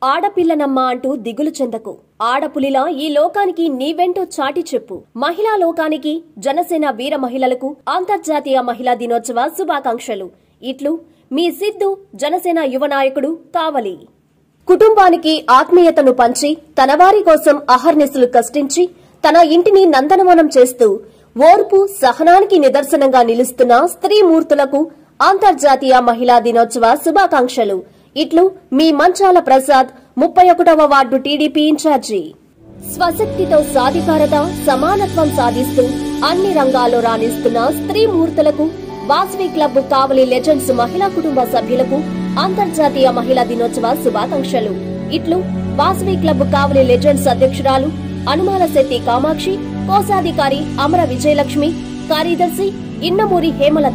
ఆడపిల్లనమ్మా అంటూ దిగులు చెందకు ఆడపులిలా ఈ లోకానికి నీవెంటో చాటి చెప్పు మహిళా లోకానికి జనసేన వీర మహిళలకు అంతర్జాతీయ మహిళా దినోత్సవ శుభాకాంక్షలు ఇట్లు మీ సిద్ధు జనసేన యువ నాయకుడు కావలి కుటుంబానికి ఆత్మీయతను పంచి తన వారి కోసం అహర్నిశలు కష్టించి తన ఇంటిని నందనవనం చేస్తూ ఓర్పు సహనానికి నిదర్శనంగా నిలుస్తున్న స్త్రీమూర్తులకు అంతర్జాతీయ మహిళా దినోత్సవ శుభాకాంక్షలు ఇట్లు మీ మంచాల ప్రసాద్ ముప్పై ఒకటవ వార్డు టీడీపీ ఇన్ఛార్జి స్వశక్తితో సాధికారత సమానత్వం సాధిస్తూ అన్ని రంగాల్లో రాణిస్తున్న స్త్రీమూర్తులకు వాసవి క్లబ్ కావలి లెజెండ్స్ మహిళా కుటుంబ సభ్యులకు అంతర్జాతీయ మహిళా దినోత్సవ శుభాకాంక్షలు ఇట్లు వాసవి క్లబ్ కావలి లెజెండ్స్ అధ్యక్షురాలు అనుమాల శెట్టి కామాక్షి కోశాధికారి అమర విజయలక్ష్మి కార్యదర్శి ఇన్నమూరి హేమలత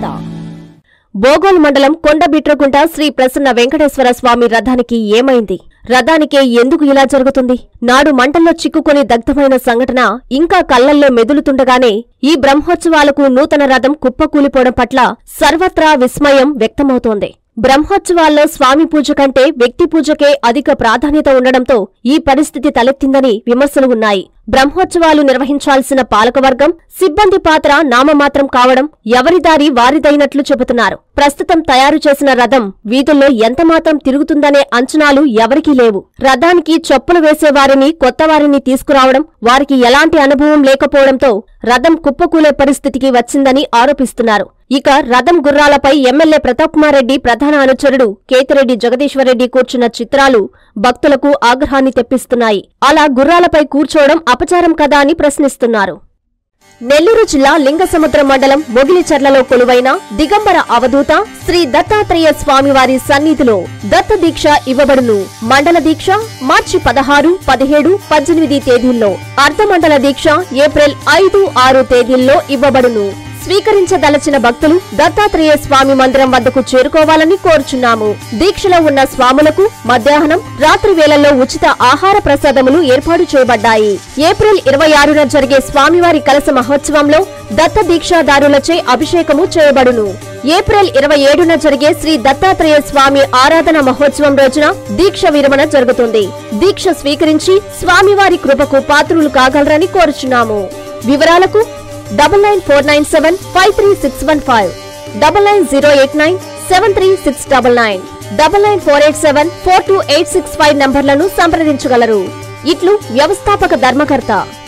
బోగోల్ మండలం కొండబిట్రగుంట శ్రీ ప్రసన్న వెంకటేశ్వర స్వామి రథానికి ఏమైంది రథానికే ఎందుకు ఇలా జరుగుతుంది నాడు మంటల్లో చిక్కుకొని దగ్ధమైన సంఘటన ఇంకా కళ్లల్లో మెదులుతుండగానే ఈ బ్రహ్మోత్సవాలకు నూతన రథం కుప్పకూలిపోవడం పట్ల సర్వత్రా విస్మయం వ్యక్తమవుతోంది బ్రహ్మోత్సవాల్లో స్వామి పూజ కంటే వ్యక్తి పూజకే అధిక ప్రాధాన్యత ఉండడంతో ఈ పరిస్థితి తలెత్తిందని విమర్శలు ఉన్నాయి బ్రహ్మోత్సవాలు నిర్వహించాల్సిన పాలకవర్గం సిబ్బంది పాత్ర నామమాత్రం కావడం ఎవరి దారి వారిదైనట్లు చెబుతున్నారు ప్రస్తుతం తయారు చేసిన రథం వీధుల్లో ఎంతమాత్రం తిరుగుతుందనే అంచనాలు ఎవరికీ లేవు రథానికి చెప్పులు వేసేవారిని కొత్తవారిని తీసుకురావడం వారికి ఎలాంటి అనుభవం లేకపోవడంతో రథం కుప్పకూలే పరిస్థితికి వచ్చిందని ఆరోపిస్తున్నారు ఇక రథం గుర్రాలపై ఎమ్మెల్యే ప్రతాప్ కుమార్ రెడ్డి ప్రధాన అనుచరుడు కేతిరెడ్డి జగదీశ్వరరెడ్డి కూర్చున్న చిత్రాలు భక్తులకు ఆగ్రహాన్ని తెప్పిస్తున్నాయి అలా గుర్రాలపై కూర్చోవడం అపచారం కదా అని ప్రశ్నిస్తున్నారు నెల్లూరు జిల్లా లింగసముద్ర మండలం మొగిలిచర్లలో కొలువైన దిగంబర అవధూత శ్రీ దత్తాత్రేయ స్వామివారి సన్నిధిలో దత్త దీక్ష ఇవ్వబడును మండల దీక్ష మార్చి పదహారు పదిహేడు పద్దెనిమిది తేదీల్లో అర్ధమండల దీక్ష ఏప్రిల్ ఐదు ఆరు తేదీల్లో ఇవ్వబడును స్వీకరించదలచిన భక్తులు దత్తాత్రేయ స్వామి మందిరం వద్దకు చేరుకోవాలని కోరుచున్నాము దీక్షలో ఉన్న స్వాములకు మధ్యాహ్నం రాత్రి వేళల్లో ఉచిత ఆహార ప్రసాదములు ఏర్పాటు చేయబడ్డాయి ఏప్రిల్ ఇరవై ఆరున జరిగే స్వామివారి కలస మహోత్సవంలో దత్త దీక్షాదారులచే అభిషేకము చేయబడును ఏప్రిల్ ఇరవై ఏడున జరిగే శ్రీ దత్తాత్రేయ స్వామి ఆరాధన మహోత్సవం రోజున దీక్ష విరమణ జరుగుతుంది దీక్ష స్వీకరించి స్వామివారి కృపకు పాత్రులు కాగలరని కోరుచున్నాము వివరాలకు double nine four nine seven five three six one five double nine zero eight nine seven three six double nine double nine four eight seven four two eight six five నంబర్లను సంప్రదించగలరు ఇట్లు వ్యవస్థాపక ధర్మకర్త